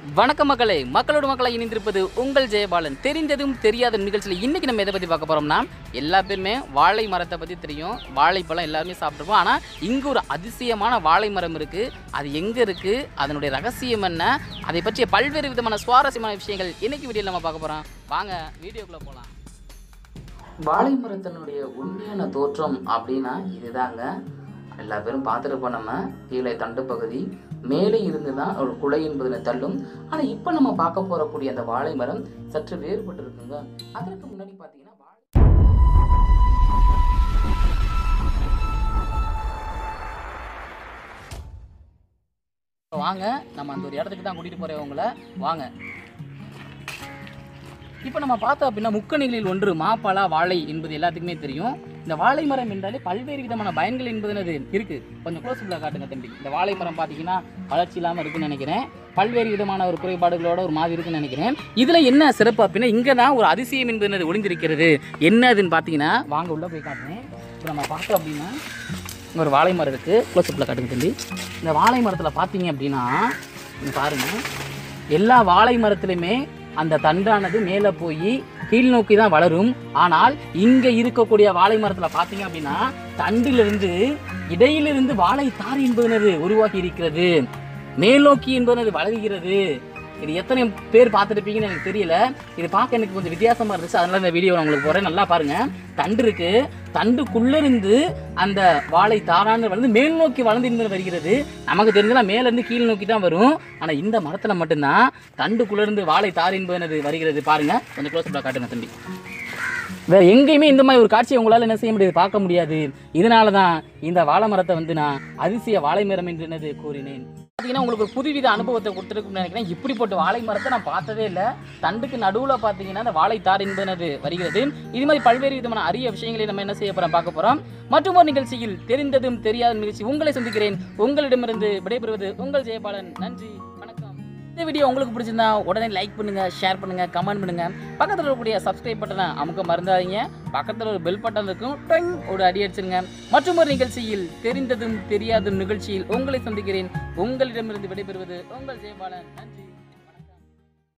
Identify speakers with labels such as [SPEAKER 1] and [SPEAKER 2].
[SPEAKER 1] வணக்கம் மக்களே மக்களோட மக்களை இணைந்திருப்பது உங்கள் ஜெயபாலன் தெரிந்ததும் தெரியாத நிகழ்ச்சியில் இன்னைக்கு நம்ம எதை பற்றி பார்க்க போறோம்னா எல்லா பேருமே வாழை மரத்தை பற்றி தெரியும் வாழைப்பழம் எல்லாருமே சாப்பிட்ருப்போம் ஆனால் இங்கே ஒரு அதிசயமான வாழை மரம் இருக்குது அது எங்கே இருக்குது அதனுடைய ரகசியம் என்ன அதை பற்றிய பல்வேறு விதமான சுவாரஸ்யமான விஷயங்கள் இன்னைக்கு வீடியோவில் நம்ம பார்க்க போகிறோம் வாங்க வீடியோக்குள்ளே போகலாம் வாழை மரத்தினுடைய உண்மையான தோற்றம் அப்படின்னா இதுதாங்க எல்லா பேரும் பார்த்துருப்போம் நம்ம கீழே தண்டு பகுதி மேலே இருந்து தான் ஒரு குலை என்பதில் தள்ளும் ஆனால் இப்போ நம்ம பார்க்க போகக்கூடிய அந்த வாழை மரம் சற்று வேறுபட்டு இருக்குங்க அதற்கு முன்னாடி பார்த்தீங்கன்னா வாழை வாங்க நம்ம அந்த ஒரு இடத்துக்கு தான் கூட்டிகிட்டு போகிறேன் உங்களை வாங்க இப்போ நம்ம பார்த்தோம் அப்படின்னா முக்கணிகளில் ஒன்று மாப்பழா வாழை என்பது எல்லாத்துக்குமே தெரியும் இந்த வாழை மரம் என்றாலே பல்வேறு விதமான பயன்கள் என்பது இருக்கு கொஞ்சம் க்ளோஸ்ல காட்டுங்க தம்பி இந்த வாழை மரம் பார்த்தீங்கன்னா வளர்ச்சி இல்லாமல் இருக்குன்னு நினைக்கிறேன் பல்வேறு விதமான ஒரு குறைபாடுகளோட ஒரு மாதிரி இருக்குன்னு நினைக்கிறேன் இதில் என்ன சிறப்பு அப்படின்னா இங்கே தான் ஒரு அதிசயம் என்பது ஒளிந்திருக்கிறது என்ன அதுன்னு பார்த்தீங்கன்னா வாங்க உள்ளே போய் காட்டுறேன் இப்போ நம்ம பார்த்தோம் அப்படின்னா இங்க ஒரு வாழை மரம் இருக்குது க்ளோஸ்அப்பில் காட்டுங்க தம்பி இந்த வாழை மரத்தில் பார்த்தீங்க அப்படின்னா இங்க பாருங்க எல்லா வாழை மரத்துலையுமே அந்த தண்டானது மேலே போய் கீழ் நோக்கி தான் வளரும் ஆனால் இங்க இருக்கக்கூடிய வாழை மரத்துல பாத்தீங்க அப்படின்னா தண்டிலிருந்து இடையிலிருந்து வாழை தார் என்பதனது உருவாகி இருக்கிறது மேல் நோக்கி என்பதனது வளர்கிறது இது எத்தனை பேர் பார்த்துருப்பீங்கன்னு எனக்கு தெரியல இது பார்க்க எனக்கு கொஞ்சம் வித்தியாசமா இருந்துச்சு அதனால இந்த வீடியோ நான் உங்களுக்கு போறேன் நல்லா பாருங்க தண்டு இருக்கு தண்டுக்குள்ள இருந்து அந்த வாழை தாரான்னு வளர்ந்து மேல் நோக்கி வளர்ந்து என்பது வருகிறது நமக்கு தெரிஞ்சலாம் மேல இருந்து கீழ் நோக்கி தான் வரும் ஆனா இந்த மரத்துல மட்டும்தான் தண்டுக்குள்ள இருந்து வாழை தார் என்பதனது வருகிறது பாருங்க கொஞ்சம் க்ளோஸ் காட்டுங்க தம்பி வேற எங்கேயுமே இந்த மாதிரி ஒரு காட்சியை உங்களால் என்ன செய்ய முடியாது பார்க்க முடியாது இதனால தான் இந்த வாழை மரத்தை வந்து நான் அதிசய வாழை மரம் என்று என்னது கூறினேன் பார்த்தீங்கன்னா உங்களுக்கு ஒரு புதுவித அனுபவத்தை கொடுத்துருக்குன்னு நினைக்கிறேன் இப்படிப்பட்ட வாழை மரத்தை நான் பார்த்ததே இல்லை தண்டுக்கு நடுவில் பார்த்தீங்கன்னா அந்த வாழைத்தார் என்பது வருகிறது இது மாதிரி பல்வேறு விதமான அரிய விஷயங்களை நம்ம என்ன செய்ய போகிறோம் பார்க்க போகிறோம் மற்றும் ஒரு நிகழ்ச்சியில் தெரிந்ததும் தெரியாத நிகழ்ச்சி உங்களை சந்திக்கிறேன் உங்களிடமிருந்து விடைபெறுவது உங்கள் ஜெயபாலன் நன்றி வணக்கம் இந்த வீடியோ உங்களுக்கு பிடிச்சிருந்தா உடனே லைக் பண்ணுங்க ஷேர் பண்ணுங்க கமெண்ட் பண்ணுங்க பக்கத்தில் இருக்கக்கூடிய சப்ஸ்கிரைப் பட்டனை அமுக்க மறந்துடாதீங்க பக்கத்தில் ஒரு பெல் பட்டன் இருக்கும் டொங் ஒரு அடி அடிச்சிருங்க மற்றும் ஒரு நிகழ்ச்சியில் தெரிந்ததும் தெரியாதும் நிகழ்ச்சியில் உங்களை சந்திக்கிறேன் உங்களிடமிருந்து விடைபெறுவது உங்கள் ஜெயபாலன் நன்றி